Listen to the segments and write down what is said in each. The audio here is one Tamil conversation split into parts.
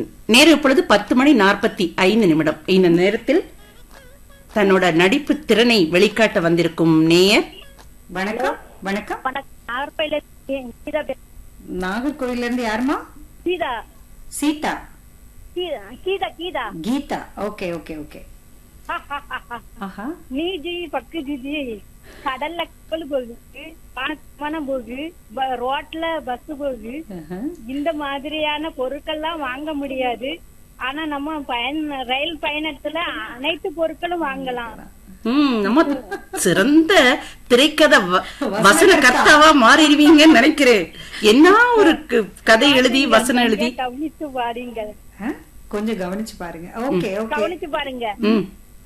நேரம் இப்பொழுது பத்து மணி நாற்பத்தி ஐந்து நிமிடம் இந்த நேரத்தில் தன்னோட நடிப்பு திறனை வெளிக்காட்ட வந்திருக்கும் நேயர் வணக்கம் வணக்கம் வணக்கம் நாகர்கோயில கீதா பே- நாகர்கோவில்ல இருந்து யாருமா Geetha Seetha Geetha Geetha Geetha Geetha okay okay okay ஆஹா நீ ஜி பக்கு ஜி கடல்ல கப்பல் போகுது விமானம் போகுது ப- ரோட்ல பஸ் போகுது ஆஹா. இந்த மாதிரியான பொருட்கள்லாம் வாங்க முடியாது ஆனா நம்ம பயன் ரயில் பயணத்துல அனைத்து பொருட்களும் வாங்கலாம் ம், நம்ம சிறந்த திரைக்கதை வ- வசன கர்த்தாவா மாறிடுவீங்கன்னு நினைக்கிறேன் என்ன ஒரு க- கதை எழுதி வசனம் எழுதி கவனிச்சு பாருங்க ஆ? கொஞ்சம் கவனிச்சு பாருங்க ஓகே ஓகே கவனிச்சு பாருங்க ம்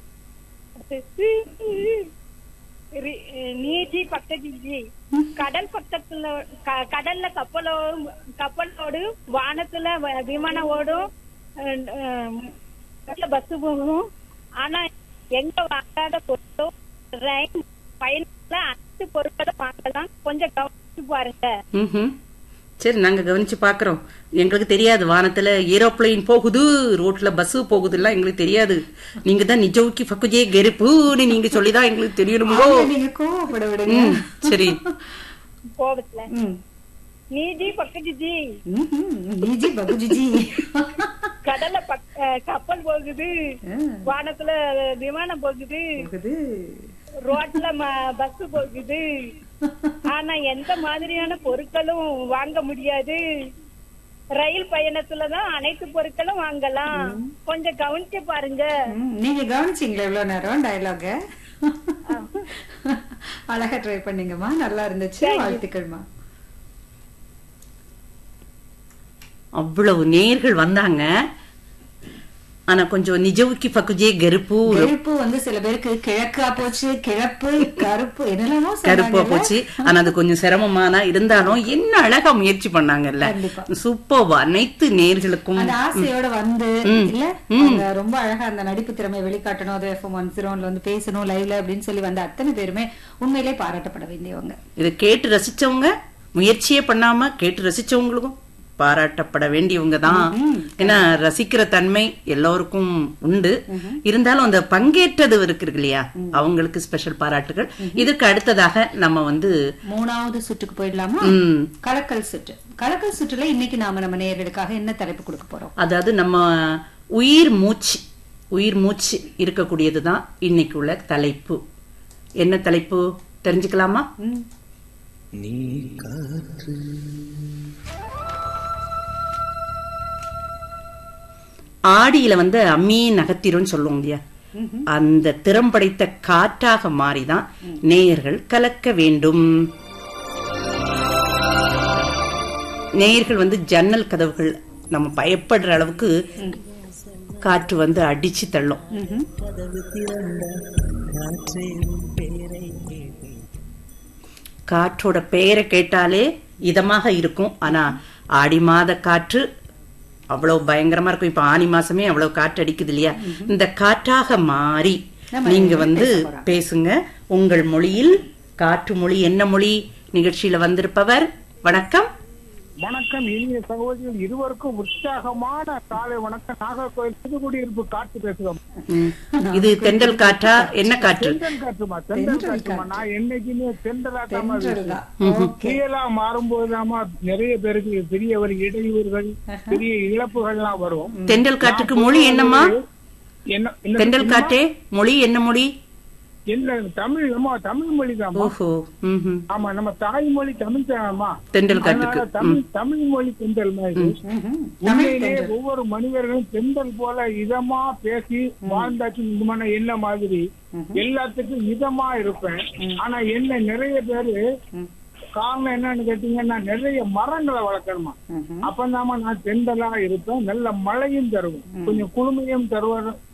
ரி- நீஜி பக்கத்து ஜி கடல் பக்கத்துல க- கடல்ல கப்பலோடும் கப்பலோடு வானத்துல வ- விமானம் ஓடும் பஸ் போகும் ஆனா எங்க வாங்காத பொருளும் ரயில் பயணத்துல அனைத்து பொருட்களும் வாங்கலாம் கொஞ்சம் கவனிச்சு பாருங்க ம்ஹும். சரி நாங்க கவனிச்சு பாக்குறோம் எங்களுக்கு தெரியாது வானத்துல ஏரோப்ளேன் போகுது ரோட்ல பஸ் போகுதுலாம் எங்களுக்கு தெரியாது நீங்க தான் நிஜவுக்கு பக்குஜே கெருப்புன்னு நீங்க சொல்லிதான் எங்களுக்கு தெரியணுமோ அவங்க நீங்க கோவப்பட விடுங்க ம், சரி கோபத்துல ம். நீஜி பக்கத்து ஜி ம்ஹும். நீஜி பகுஜிஜி கடல்ல பக்- அஹ் கப்பல் போகுது ஆ, வானத்துல விமானம் போகுது போகுது. ரோட்ல பஸ் போகுது ஆனா எந்த மாதிரியான பொருட்களும் வாங்க முடியாது ரயில் பயணத்துலதான் அனைத்து பொருட்களும் வாங்கலாம் கொஞ்சம் கவனிச்சு பாருங்க ம், நீங்க கவனிச்சீங்களா இவ்வளவு நேரம் டயலாக அழகா ட்ரை பண்ணீங்கம்மா நல்லா இருந்துச்சு வாழ்த்துக்கள்மா அவ்வளவு நேர்கள் வந்தாங்க ஆனா கொஞ்சம் நிஜவுக்கு பக்குஜே கெருப்பு கருப்பு வந்து சில பேருக்கு கிழக்கா போச்சு கிழப்பு கருப்பு என்னெல்லாமோ கருப்பா சொன்னாங்கல்ல? போச்சு ஆனா அது கொஞ்சம் சிரமமானா இருந்தாலும் என்ன அழகா முயற்சி பண்ணாங்கல்ல கண்டிப்பா. சூப்பர் அனைத்து நேர்களுக்கும் அந்த ஆசையோட வந்து ம். இல்ல அவங்க ரொம்ப அழகா அந்த நடிப்பு திறமை வெளிக்காட்டணும் அது எஃப்எம் ஒன் ஜீரோன்ல வந்து பேசணும் லைவ்ல அப்படின்னு சொல்லி வந்த அத்தனை பேருமே உண்மையிலே பாராட்டப்பட வேண்டியவங்க இதை கேட்டு ரசிச்சவங்க முயற்சியே பண்ணாம கேட்டு ரசிச்சவங்களுக்கும் பாராட்டப்பட வேண்டியவங்க தான் ஏன்னா ரசிக்கிற தன்மை எல்லோருக்கும் உண்டு இருந்தாலும் அந்த பங்கேற்றது இருக்கு இல்லையா அவங்களுக்கு ஸ்பெஷல் பாராட்டுகள் இதுக்கு அடுத்ததாக நம்ம வந்து மூணாவது சுற்றுக்கு போயிடலாமா ம், கலக்கல் சுற்று கலக்கல் சுற்றுல இன்னைக்கு நாம நம்ம நேயர்களுக்காக என்ன தலைப்பு கொடுக்க போறோம் அதாவது நம்ம உயிர் மூச்சு உயிர் மூச்சு இருக்கக்கூடியது தான் இன்னைக்கு உள்ள தலைப்பு என்ன தலைப்பு தெரிஞ்சுக்கலாமா ம். ஆடியில வந்து அம்மியே நகர்த்திரும்னு சொல்லுவோம் இல்லையா அந்த திறம் படைத்த காற்றாக மாறிதான் நேயர்கள் கலக்க வேண்டும் நேயர்கள் வந்து ஜன்னல் கதவுகள் நம்ம பயப்படுற அளவுக்கு காற்று வந்து அடிச்சு தள்ளும் ம்ஹும். காற்றோட பெயரை கேட்டாலே இதமாக இருக்கும் ஆனா ஆடி மாத காற்று அவ்வளவு பயங்கரமா இருக்கும் இப்ப ஆனி மாசமே அவ்வளவு காற்று அடிக்குது இல்லையா இந்த காற்றாக மாறி நம்ம நீங்க இனிமே வந்து பேச போறோம். பேசுங்க உங்கள் மொழியில் காற்று மொழி என்ன மொழி நிகழ்ச்சியில வந்திருப்பவர் வணக்கம் வணக்கம் இனிய சகோதரிகள் இருவருக்கும் உற்சாகமான காலை வணக்கம் நாகர்கோவில் புதுக்குடியிருப்பு காற்று பேசுகிறோம் ம். இது தென்றல் காற்றா என்ன காற்று தென்றல் காற்றுமா தென்றல் காற்றுமா நான் என்னைக்குமே தென்றலாட்டாம தென்றல் தான். ஓகே புயலா மாறும்போதுதாமா நிறைய பேருக்கு பெரிய ஒரு இடையூறுகள் பெரிய இழப்புகள்லாம் வரும் தென்றல் காற்றுக்கு மொழி என்னம்மா என்ன என்ன- தென்றல் காற்றே மொழி என்ன மொழி என்ன தமிழ் நம்ம தமிழ் மொழி ஓஹோ ம்ஹும். ஆமா நம்ம தாய்மொழி தமிழ் தானம்மா தென்றல் காற்றுக்கு அதனால தமிழ் தமிழ் மொழி தென்றல் மாதிரி ம்ஹும். உண்மையிலே ஒவ்வொரு மனிதர்களும் பெண்கள் போல இதமா பேசி வாழ்ந்தாச்சு இந்த என்ன மாதிரி எல்லாத்துக்கும் இதமா இருப்பேன் ஆனா என்ன நிறைய பேரு காரணம் என்னன்னு கேட்டீங்கன்னா நிறைய மரங்களை வளர்க்கணுமா ம்ஹும். அப்பதாம்மா நான் தெண்டலா இருப்பேன் நல்ல மழையும் தருவேன் கொஞ்சம் குளுமையும் தருவேன்